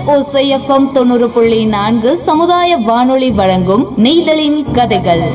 ஓசைஎஃப்எம் தொண்ணூறு புள்ளி நான்கு சமுதாய வானொலி வழங்கும் நெய்தலின் கதைகள்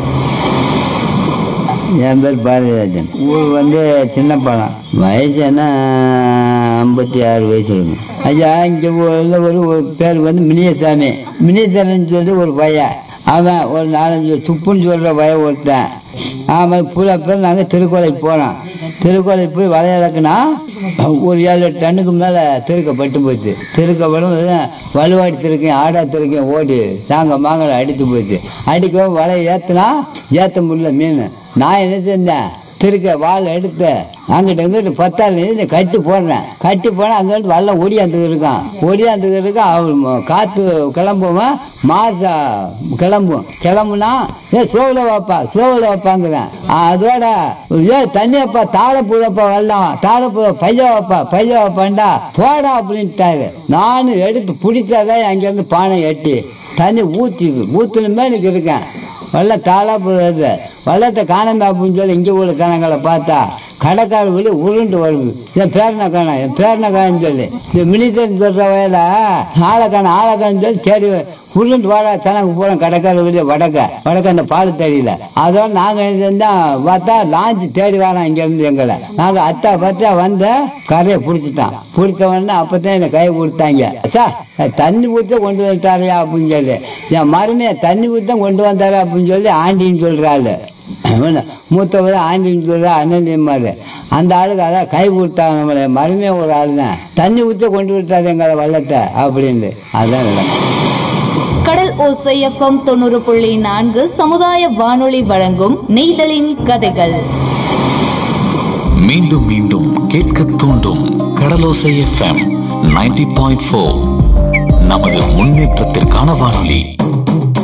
என் பேர் பாரதிராஜன் ஊர் வந்து சின்னப்பாலம் வயசு என்ன ஐம்பத்தி ஆறு வயசு இருக்கும் ஐயா இங்கே உள்ள ஒரு ஒரு பேர் வந்து மினியசாமி மினியசாமின்னு சொல்லி ஒரு பையன் அவன் ஒரு நாலஞ்சு துப்புன்னு சொல்கிற பையன் ஒருத்தன் ஆமாம் பூரா பேர் நாங்கள் திருக்கோலைக்கு போனோம் திருக்கோலை போய் வலை இறக்குனா ஒரு ஏழு எட்டு டன்னுக்கு மேலே திருக்க பட்டு போச்சு திருக்கப்படும் வலுவாடி திருக்கையும் ஆடா திருக்கையும் ஓடி தாங்க மாங்கலை அடித்து போச்சு அடிக்கவும் வலை ஏற்றுனா ஏற்ற முடியல மீன் நான் என்ன செஞ்சேன் திருக்க வால் எடுத்து அங்கிட்ட இங்கிட்டு பத்தாறு இந்த கட்டி போடுறேன் கட்டி போனால் அங்கிட்டு வல்லம் ஒடியாந்துக்கு இருக்கான் ஒடியாந்துக்கு இருக்கான் அவன் காற்று கிளம்புவான் மாசா கிளம்பும் கிளம்புனா ஏ சோவில் வைப்பா சோவில் வைப்பாங்கிறேன் அதோட ஏ தண்ணியப்பா தாழப்பூதப்பா வெள்ளம் தாழப்பூத பையா வைப்பா பையா வைப்பான்டா போடா அப்படின்ட்டாரு நானும் எடுத்து பிடிச்சாதான் அங்கேருந்து பானை எட்டி தண்ணி ஊற்றி ஊற்றுனுமே எனக்கு இருக்கேன் வெள்ளம் தாளா போகுது வெள்ளத்தை காணாம அப்படின்னு சொல்லி இங்கே உள்ள கணங்களை பார்த்தா கடைக்கார வெளியே உருண்டு வருது என் பேரனை காணோம் என் பேரனை காணுன்னு சொல்லி இந்த மினித்தன் சொல்கிற வயல ஆளை காணும் ஆளை காணுன்னு சொல்லி தேடி உருண்டு வாடா தனக்கு போகிறோம் கடைக்கார வெளியே வடக்க வடக்க அந்த பால் தெரியல அதோட நாங்கள் இருந்தால் பார்த்தா லாஞ்சி தேடி வரோம் இங்கேருந்து எங்களை நாங்கள் அத்தா பத்தா வந்த கரையை பிடிச்சிட்டான் பிடிச்ச உடனே அப்போ தான் என்னை கை கொடுத்தாங்க சார் தண்ணி ஊற்ற கொண்டு வந்துட்டாரையா அப்படின்னு சொல்லி என் மருமையை தண்ணி ஊற்ற கொண்டு வந்தாரு அப்படின்னு சொல்லி ஆண்டின்னு சொல்கிறாள் மூத்தவர் ஆண்டின்னு சொல்கிற அண்ணன் மாதிரி அந்த ஆளுக்கு அதான் கை கொடுத்தாங்க நம்மளை மருமையை ஒரு ஆள் தான் தண்ணி ஊற்ற கொண்டு விட்டாரு எங்களை வள்ளத்தை அப்படின்னு அதுதான் நடக்கும் கடல் ஓசைஎஃப்எம் தொண்ணூறு புள்ளி நான்கு சமுதாய வானொலி வழங்கும் நெய்தலின் கதைகள் மீண்டும் மீண்டும் கேட்க தூண்டும் கடலோசை எஃப்எம் 90.4 பாயிண்ட் நமது முன்னேற்றத்திற்கான வானொலி